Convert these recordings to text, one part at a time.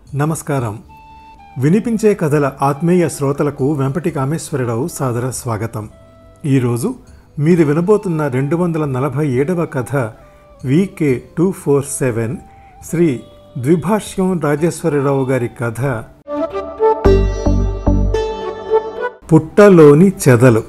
నమస్కారం వినిపించే కథల ఆత్మీయ శ్రోతలకు వెంపటి కామేశ్వరరావు సాదర స్వాగతం ఈరోజు మీరు వినబోతున్న రెండు వందల నలభై ఏడవ కథ V K two four seven Shri Dwibhashyam Rajeswararao గారి కథ పుట్టలోని చెదలు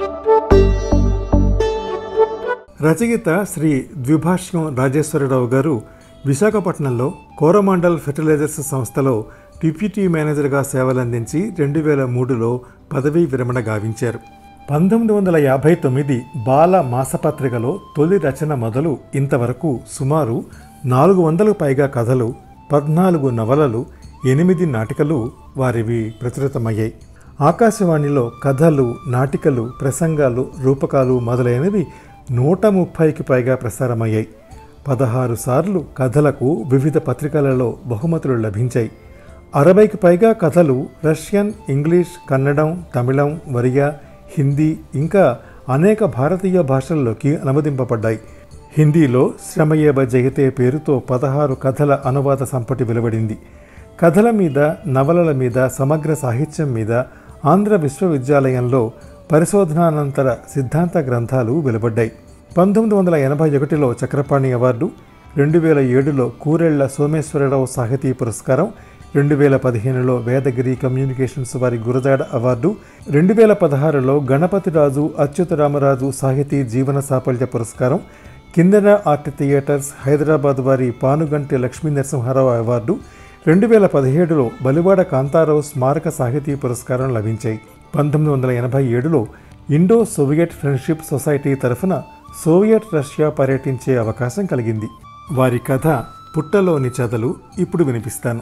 రచయిత శ్రీ ద్విభాష్యం రాజేశ్వరరావు గారు విశాఖపట్నంలో కోరమాండల్ ఫెర్టిలైజర్స్ సంస్థలో డిప్యూటీ మేనేజర్గా సేవలందించి రెండు వేల మూడులో పదవీ విరమణ గావించారు పంతొమ్మిది వందల యాభై తొమ్మిది బాల మాసపత్రికలో తొలి రచన మొదలు ఇంతవరకు సుమారు నాలుగు వందలకు పైగా కథలు పద్నాలుగు నవలలు ఎనిమిది నాటికలు వారివి ప్రచురితమయ్యాయి ఆకాశవాణిలో కథలు నాటికలు ప్రసంగాలు రూపకాలు మొదలైనవి నూట ముప్పైకి పైగా ప్రసారమయ్యాయి పదహారు సార్లు కథలకు వివిధ పత్రికలలో బహుమతులు లభించాయి అరవైకి పైగా కథలు రష్యన్ ఇంగ్లీష్ కన్నడం తమిళం ఒరియా హిందీ ఇంకా అనేక భారతీయ భాషల్లోకి అనువదింపబడ్డాయి హిందీలో శ్రమయేబ జయతే పేరుతో పదహారు కథల అనువాద సంపటి వెలువడింది కథల మీద నవలల మీద సమగ్ర సాహిత్యం మీద ఆంధ్ర విశ్వవిద్యాలయంలో పరిశోధనానంతర సిద్ధాంత గ్రంథాలు వెలువడ్డాయి పంతొమ్మిది వందల ఎనభై ఒకటిలో చక్రపాణి అవార్డు రెండు వేల ఏడులో కూరెళ్ల సోమేశ్వరరావు సాహితీ పురస్కారం రెండు వేల పదిహేనులో వేదగిరి కమ్యూనికేషన్స్ వారి గురజాడ అవార్డు రెండు వేల పదహారులో గణపతిరాజు అచ్యుతరామరాజు సాహితీ జీవన సాఫల్య పురస్కారం కిందన ఆర్ట్ థియేటర్స్ హైదరాబాద్ వారి పానుగంటి లక్ష్మీ నరసింహారావు అవార్డు రెండు వేల పదిహేడులో బలివాడ కాంతారావు స్మారక సాహితీ పురస్కారం లభించాయి పంతొమ్మిది వందల ఎనభై ఏడులో ఇండో సోవియట్ ఫ్రెండ్షిప్ సొసైటీ తరఫున సోవియట్ రష్యా పర్యటించే అవకాశం కలిగింది వారి కథ పుట్టలోని చెదలు ఇప్పుడు వినిపిస్తాను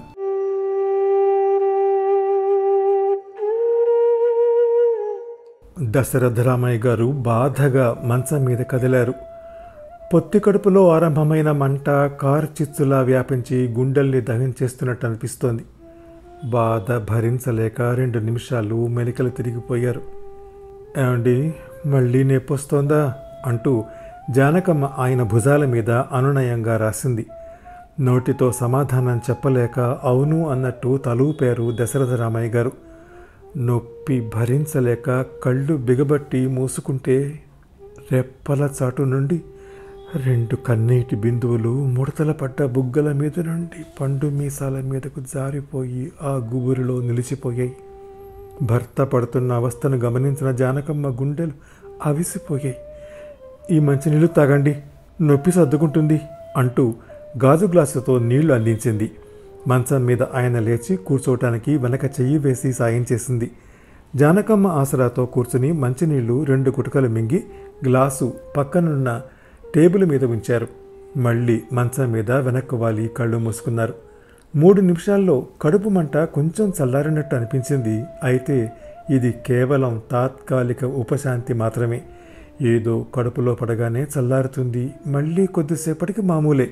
దశరథరామయ్య గారు బాధగా మంచం మీద కదిలారు పొత్తి కడుపులో ఆరంభమైన మంట కారు చిచ్చులా వ్యాపించి గుండెల్ని దహించేస్తున్నట్టు అనిపిస్తోంది బాధ భరించలేక రెండు నిమిషాలు మెలికలు తిరిగిపోయారు ఏమండి మళ్ళీ నొప్పొస్తోందా అంటూ జానకమ్మ ఆయన భుజాల మీద అనునయంగా రాసింది నోటితో సమాధానం చెప్పలేక అవును అన్నట్టు తలూపారు దశరథరామయ్య గారు నొప్పి భరించలేక కళ్ళు బిగబట్టి మూసుకుంటే రెప్పల చాటు నుండి రెండు కన్నీటి బిందువులు ముడతల పడ్డ బుగ్గల మీద నుండి పండు మీసాల మీదకు జారిపోయి ఆ గుబురులో నిలిచిపోయాయి భర్త పడుతున్న అవస్థను గమనించిన జానకమ్మ గుండెలు అవిసిపోయాయి ఈ మంచినీళ్ళు తాగండి నొప్పి సర్దుకుంటుంది అంటూ గాజు గ్లాసుతో నీళ్లు అందించింది మంచం మీద ఆయన లేచి కూర్చోటానికి వెనక చెయ్యి వేసి సాయం చేసింది జానకమ్మ ఆసరాతో కూర్చుని మంచినీళ్లు రెండు గుటకలు మింగి గ్లాసు పక్కనున్న టేబుల్ మీద ఉంచారు మళ్ళీ మంచం మీద వెనక్కు వాలి కళ్ళు మూసుకున్నారు మూడు నిమిషాల్లో కడుపు మంట కొంచెం చల్లారినట్టు అనిపించింది అయితే ఇది కేవలం తాత్కాలిక ఉపశాంతి మాత్రమే ఏదో కడుపులో పడగానే చల్లారుతుంది మళ్ళీ కొద్దిసేపటికి మామూలే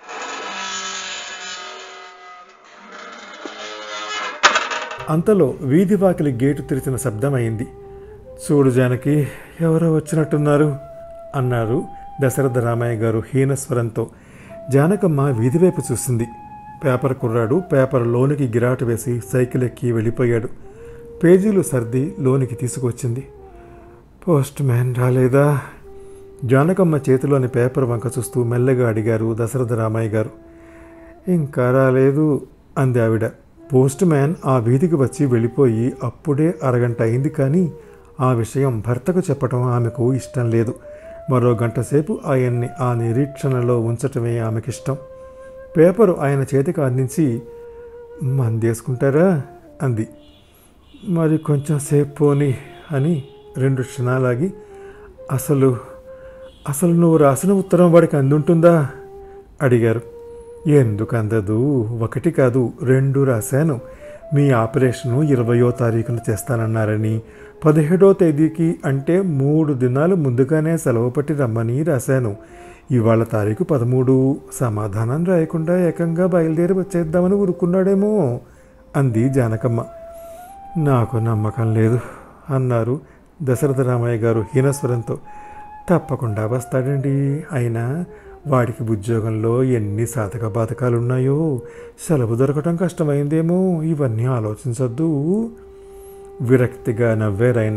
అంతలో వీధి వాకిలి గేటు తెరిచిన శబ్దమైంది చూడు జానకి ఎవరో వచ్చినట్టున్నారు అన్నారు దశరథ రామయ్య గారు హీనస్వరంతో జానకమ్మ వీధి వైపు చూసింది పేపర్ కుర్రాడు పేపర్ లోనికి గిరాటు వేసి సైకిల్ ఎక్కి వెళ్ళిపోయాడు పేజీలు సర్ది లోనికి తీసుకొచ్చింది పోస్ట్ మ్యాన్ రాలేదా జానకమ్మ చేతిలోని పేపర్ వంక చూస్తూ మెల్లగా అడిగారు దశరథ రామయ్య గారు ఇంకా రాలేదు అంది ఆవిడ పోస్ట్ మ్యాన్ ఆ వీధికి వచ్చి వెళ్ళిపోయి అప్పుడే అరగంట అయింది కానీ ఆ విషయం భర్తకు చెప్పటం ఆమెకు ఇష్టం లేదు మరో గంట సేపు ఆయన్ని ఆ నిరీక్షణలో ఉంచటమే ఆమెకిష్టం పేపరు ఆయన చేతికి అందించి మందేసుకుంటారా అంది మరి కొంచెం సేపు పోని అని రెండు క్షణాలాగి అసలు అసలు నువ్వు రాసిన ఉత్తరం వాడికి అందుంటుందా అడిగారు ఎందుకు అందదు ఒకటి కాదు రెండు రాశాను మీ ఆపరేషను ఇరవయో తారీఖున చేస్తానన్నారని పదిహేడో తేదీకి అంటే మూడు దినాలు ముందుగానే సెలవు పట్టి రమ్మని రాశాను ఇవాళ తారీఖు పదమూడు సమాధానం రాయకుండా ఏకంగా బయలుదేరి వచ్చేద్దామని ఊరుకున్నాడేమో అంది జానకమ్మ నాకు నమ్మకం లేదు అన్నారు దశరథ రామయ్య గారు హీనస్వరంతో తప్పకుండా వస్తాడండి అయినా వాడికి ఉద్యోగంలో ఎన్ని సాధక బాధకాలు ఉన్నాయో సెలవు దొరకటం కష్టమైందేమో ఇవన్నీ ఆలోచించొద్దు విరక్తిగా నవ్వారాయన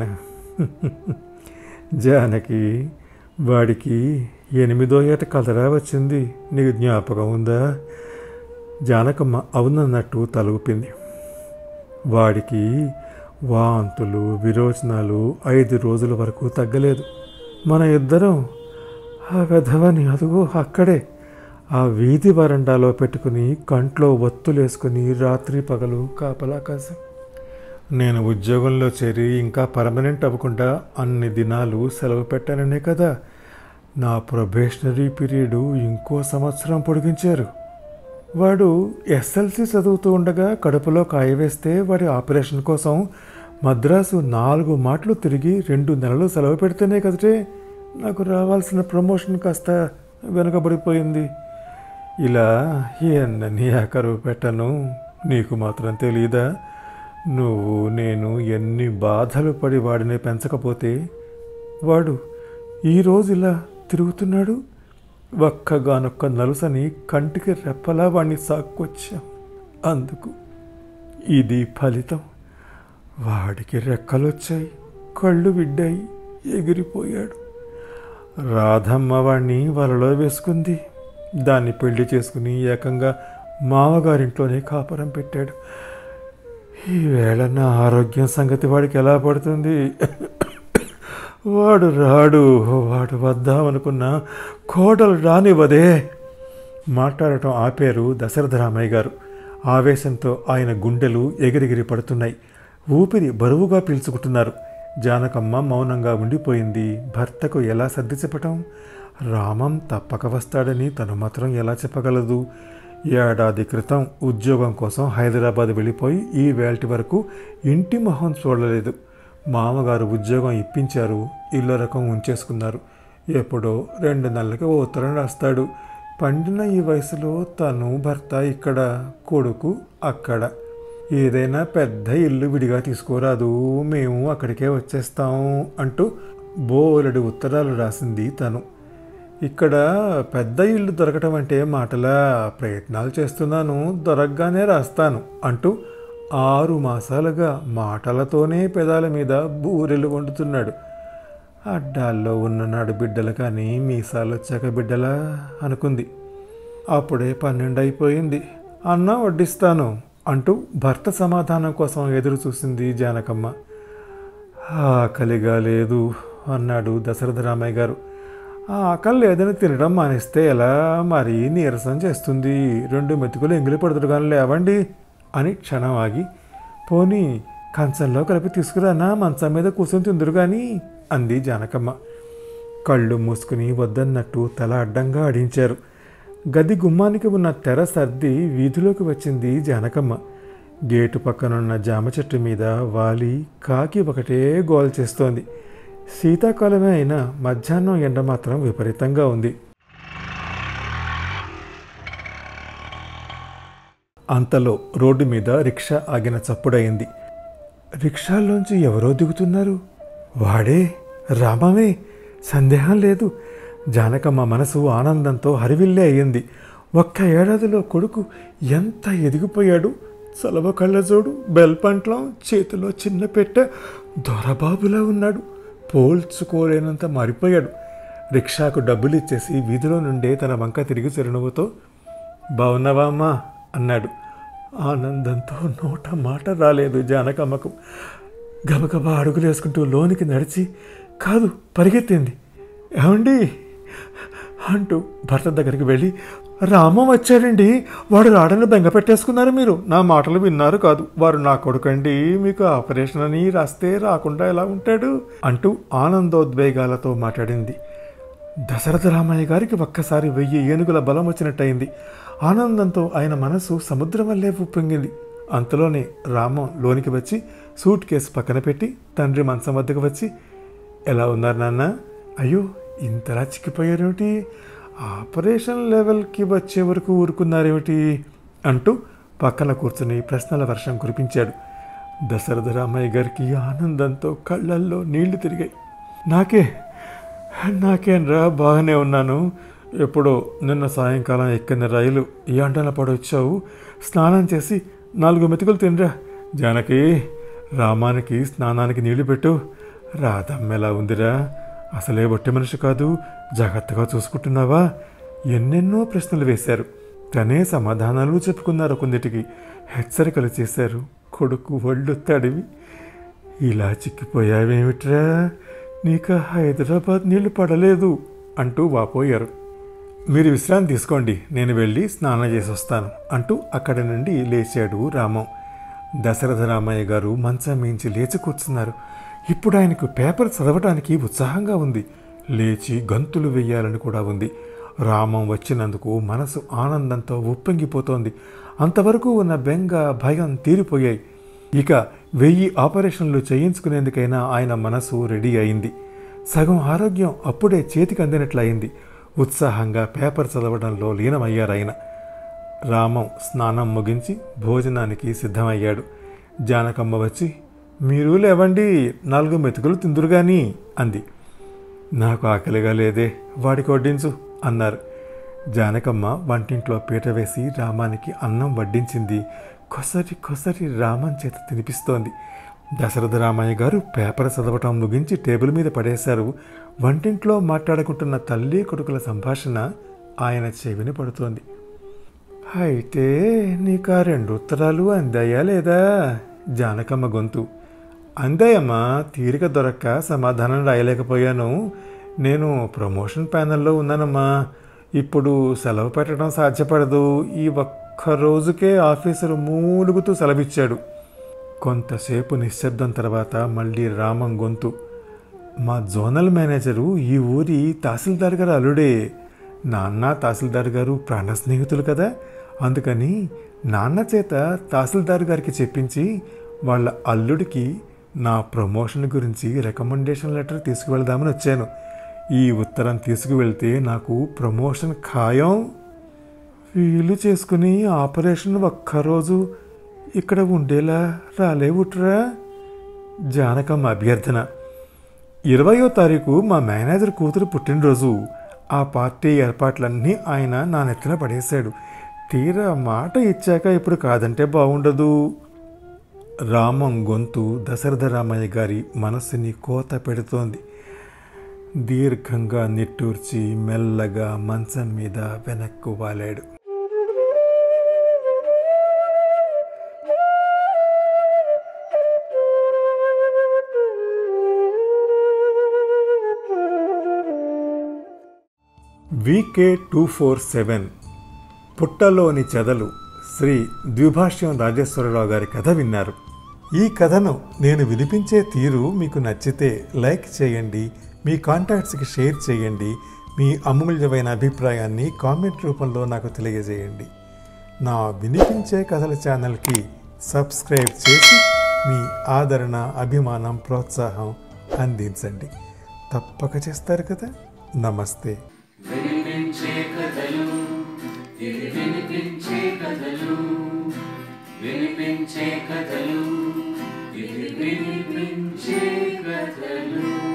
జానకి వాడికి ఎనిమిదో ఏట కలరా వచ్చింది నీకు జ్ఞాపకం ఉందా జానకమ్మ అవునన్నట్టు తలూపింది వాడికి వాంతులు విరోచనాలు ఐదు రోజుల వరకు తగ్గలేదు మన ఇద్దరం ఆ వెధవని అదుగో అక్కడే ఆ వీధి వరండాలో పెట్టుకుని కంట్లో ఒత్తులేసుకుని రాత్రి పగలు కాపలా కాసాం నేను ఉద్యోగంలో చేరి ఇంకా పర్మనెంట్ అవ్వకుండా అన్ని దినాలు సెలవు పెట్టాననే కదా నా ప్రొబేషనరీ పీరియడ్ ఇంకో సంవత్సరం పొడిగించారు వాడు ఎస్ఎల్సి చదువుతూ ఉండగా కడుపులో కాయ వేస్తే వాడి ఆపరేషన్ కోసం మద్రాసు నాలుగు మాటలు తిరిగి రెండు నెలలు సెలవు పెడితేనే కదటే నాకు రావాల్సిన ప్రమోషన్ కాస్త వెనుకబడిపోయింది ఇలా ఎన్నని కరువు పెట్టను నీకు మాత్రం తెలియదా నువ్వు నేను ఎన్ని బాధలు పడి వాడిని పెంచకపోతే వాడు ఈరోజు ఇలా తిరుగుతున్నాడు ఒక్కగానొక్క నలుసని కంటికి రెప్పలా వాణ్ణి సాక్కొచ్చాం అందుకు ఇది ఫలితం వాడికి రెక్కలొచ్చాయి కళ్ళు విడ్డాయి ఎగిరిపోయాడు రాధమ్మ వాణ్ణి వలలో వేసుకుంది దాన్ని పెళ్లి చేసుకుని ఏకంగా మామగారింట్లోనే కాపురం పెట్టాడు ఈవేళ నా ఆరోగ్యం సంగతి వాడికి ఎలా పడుతుంది వాడు రాడు వాడు వద్దామనుకున్న కోడలు రానివ్వదే మాట్లాడటం ఆపారు దశరథరామయ్య గారు ఆవేశంతో ఆయన గుండెలు ఎగిరిగిరి పడుతున్నాయి ఊపిరి బరువుగా పీల్చుకుంటున్నారు జానకమ్మ మౌనంగా ఉండిపోయింది భర్తకు ఎలా సర్ది చెప్పటం రామం తప్పక వస్తాడని తను మాత్రం ఎలా చెప్పగలదు ఏడాది క్రితం ఉద్యోగం కోసం హైదరాబాద్ వెళ్ళిపోయి ఈ వేల్టి వరకు ఇంటి మొహం చూడలేదు మామగారు ఉద్యోగం ఇప్పించారు ఇల్లు రకం ఉంచేసుకున్నారు ఎప్పుడో రెండు నెలలకి ఓ ఉత్తరం రాస్తాడు పండిన ఈ వయసులో తను భర్త ఇక్కడ కొడుకు అక్కడ ఏదైనా పెద్ద ఇల్లు విడిగా తీసుకోరాదు మేము అక్కడికే వచ్చేస్తాం అంటూ బోలెడు ఉత్తరాలు రాసింది తను ఇక్కడ పెద్ద ఇల్లు దొరకటం అంటే మాటలా ప్రయత్నాలు చేస్తున్నాను దొరకగానే రాస్తాను అంటూ ఆరు మాసాలుగా మాటలతోనే పెదాల మీద బూరెలు వండుతున్నాడు అడ్డాల్లో ఉన్ననాడు బిడ్డలు కానీ మీసాలు వచ్చాక బిడ్డలా అనుకుంది అప్పుడే పన్నెండు అయిపోయింది అన్న వడ్డిస్తాను అంటూ భర్త సమాధానం కోసం ఎదురు చూసింది జానకమ్మ ఆకలిగా లేదు అన్నాడు దశరథ రామయ్య గారు ఆ ఆకలి లేదని తినడం మానేస్తే ఎలా మరీ నీరసం చేస్తుంది రెండు మెతుకులు ఎంగిలి పడుతుడు కానీ లేవండి అని క్షణం ఆగి పోనీ కంచంలో కలిపి తీసుకురానా మంచం మీద కూర్చొని తిందురు కానీ అంది జానకమ్మ కళ్ళు మూసుకుని వద్దన్నట్టు తల అడ్డంగా ఆడించారు గది గుమ్మానికి ఉన్న తెర సర్ది వీధిలోకి వచ్చింది జానకమ్మ గేటు పక్కనున్న జామ చెట్టు మీద వాలి కాకి ఒకటే గోల్ చేస్తోంది శీతాకాలమే అయినా మధ్యాహ్నం ఎండ మాత్రం విపరీతంగా ఉంది అంతలో రోడ్డు మీద రిక్షా ఆగిన చప్పుడయింది రిక్షాల్లోంచి ఎవరో దిగుతున్నారు వాడే రామమే సందేహం లేదు జానకమ్మ మనసు ఆనందంతో హరివిల్లే అయ్యింది ఒక్క ఏడాదిలో కొడుకు ఎంత ఎదిగిపోయాడు చలవ కళ్ళజోడు బెల్పంట్లం చేతిలో చిన్న పెట్టె దొరబాబులా ఉన్నాడు పోల్చుకోలేనంత మారిపోయాడు రిక్షాకు డబ్బులు ఇచ్చేసి వీధిలో నుండే తన వంక తిరిగి చిరునవ్వుతో బాగున్నావా అమ్మా అన్నాడు ఆనందంతో నోట మాట రాలేదు జానకమ్మకు గబగబా అడుగులేసుకుంటూ లోనికి నడిచి కాదు పరిగెత్తింది ఏమండి అంటూ భర్త దగ్గరికి వెళ్ళి రామం వచ్చాడండి వాడు రాడని బెంగ పెట్టేసుకున్నారు మీరు నా మాటలు విన్నారు కాదు వారు నా కొడుకండి మీకు ఆపరేషన్ అని రాస్తే రాకుండా ఎలా ఉంటాడు అంటూ ఆనందోద్వేగాలతో మాట్లాడింది దశరథ రామయ్య గారికి ఒక్కసారి వెయ్యి ఏనుగుల బలం వచ్చినట్టయింది ఆనందంతో ఆయన మనసు సముద్రం వల్లే ఉప్పొంగింది అంతలోనే రామం లోనికి వచ్చి సూట్ కేసు పక్కన పెట్టి తండ్రి మంచం వద్దకు వచ్చి ఎలా ఉన్నారు నాన్న అయ్యో ఇంతలా చిక్కిపోయారేమిటి ఆపరేషన్ లెవెల్కి వచ్చే వరకు ఊరుకున్నారేమిటి అంటూ పక్కన కూర్చుని ప్రశ్నల వర్షం కురిపించాడు దశరథ రామయ్య గారికి ఆనందంతో కళ్ళల్లో నీళ్లు తిరిగాయి నాకే నాకేంరా బాగానే ఉన్నాను ఎప్పుడో నిన్న సాయంకాలం ఎక్కిన రైలు ఈ అంటల పడొచ్చావు స్నానం చేసి నాలుగు మెతుకులు తినరా జానకి రామానికి స్నానానికి నీళ్లు పెట్టు రాధమ్మ ఎలా ఉందిరా అసలే బొట్టి మనిషి కాదు జాగ్రత్తగా చూసుకుంటున్నావా ఎన్నెన్నో ప్రశ్నలు వేశారు తనే సమాధానాలు చెప్పుకున్నారు కొందిటికి హెచ్చరికలు చేశారు కొడుకు ఒళ్ళు తడివి ఇలా చిక్కిపోయావేమిట్రా నీకు హైదరాబాద్ నీళ్లు పడలేదు అంటూ వాపోయారు మీరు విశ్రాంతి తీసుకోండి నేను వెళ్ళి స్నానం చేసి వస్తాను అంటూ అక్కడి నుండి లేచాడు రామం దశరథ రామయ్య గారు మంచం మించి లేచి కూర్చున్నారు ఇప్పుడు ఆయనకు పేపర్ చదవటానికి ఉత్సాహంగా ఉంది లేచి గంతులు వెయ్యాలని కూడా ఉంది రామం వచ్చినందుకు మనసు ఆనందంతో ఉప్పొంగిపోతోంది అంతవరకు ఉన్న బెంగ భయం తీరిపోయాయి ఇక వెయ్యి ఆపరేషన్లు చేయించుకునేందుకైనా ఆయన మనసు రెడీ అయింది సగం ఆరోగ్యం అప్పుడే చేతికి అందినట్లయింది ఉత్సాహంగా పేపర్ చదవడంలో లీనమయ్యారాయన రామం స్నానం ముగించి భోజనానికి సిద్ధమయ్యాడు జానకమ్మ వచ్చి మీరు లేవండి నాలుగు మెతుకులు తిందురుగాని అంది నాకు ఆకలిగా లేదే వాడికి వడ్డించు అన్నారు జానకమ్మ వంటింట్లో పీట వేసి రామానికి అన్నం వడ్డించింది కొసరి కొసరి రామన్ చేత తినిపిస్తోంది దశరథ రామయ్య గారు పేపర్ చదవటం ముగించి టేబుల్ మీద పడేశారు వంటింట్లో మాట్లాడుకుంటున్న తల్లి కొడుకుల సంభాషణ ఆయన చెవిని పడుతోంది అయితే నీకు ఆ రెండు ఉత్తరాలు అందాయా లేదా జానకమ్మ గొంతు అందాయమ్మా తీరిక దొరక్క సమాధానం రాయలేకపోయాను నేను ప్రమోషన్ ప్యానెల్లో ఉన్నానమ్మా ఇప్పుడు సెలవు పెట్టడం సాధ్యపడదు ఈ ఒక్క రోజుకే ఆఫీసరు మూలుగుతూ సెలవిచ్చాడు కొంతసేపు నిశ్శబ్దం తర్వాత మళ్ళీ రామం గొంతు మా జోనల్ మేనేజరు ఈ ఊరి తహసీల్దార్ గారు అల్లుడే నాన్న తహసీల్దార్ గారు ప్రాణ స్నేహితులు కదా అందుకని నాన్న చేత తహసీల్దార్ గారికి చెప్పించి వాళ్ళ అల్లుడికి నా ప్రమోషన్ గురించి రికమెండేషన్ లెటర్ తీసుకువెళ్దామని వచ్చాను ఈ ఉత్తరం తీసుకువెళ్తే నాకు ప్రమోషన్ ఖాయం వీలు చేసుకుని ఆపరేషన్ ఒక్కరోజు ఇక్కడ ఉండేలా రాలేవుట్రా జానకమ్మ అభ్యర్థన ఇరవయో తారీఖు మా మేనేజర్ కూతురు పుట్టినరోజు ఆ పార్టీ ఏర్పాట్లన్నీ ఆయన నా నెత్తిన పడేశాడు తీరా మాట ఇచ్చాక ఇప్పుడు కాదంటే బాగుండదు రామం గొంతు దశరథ రామయ్య గారి మనస్సుని కోత పెడుతోంది దీర్ఘంగా నిట్టూర్చి మెల్లగా మంచం మీద వెనక్కు వాలాడు వికే టూ ఫోర్ సెవెన్ పుట్టలోని చెదలు శ్రీ ద్విభాష్యం రాజేశ్వరరావు గారి కథ విన్నారు ఈ కథను నేను వినిపించే తీరు మీకు నచ్చితే లైక్ చేయండి మీ కాంటాక్ట్స్కి షేర్ చేయండి మీ అమూల్యమైన అభిప్రాయాన్ని కామెంట్ రూపంలో నాకు తెలియజేయండి నా వినిపించే కథల ఛానల్కి సబ్స్క్రైబ్ చేసి మీ ఆదరణ అభిమానం ప్రోత్సాహం అందించండి తప్పక చేస్తారు కదా నమస్తే వినిపించే కథలు ఇవి వినిపించే కథలు వినిపించే కథలు ఇవి వినిపించే కథలు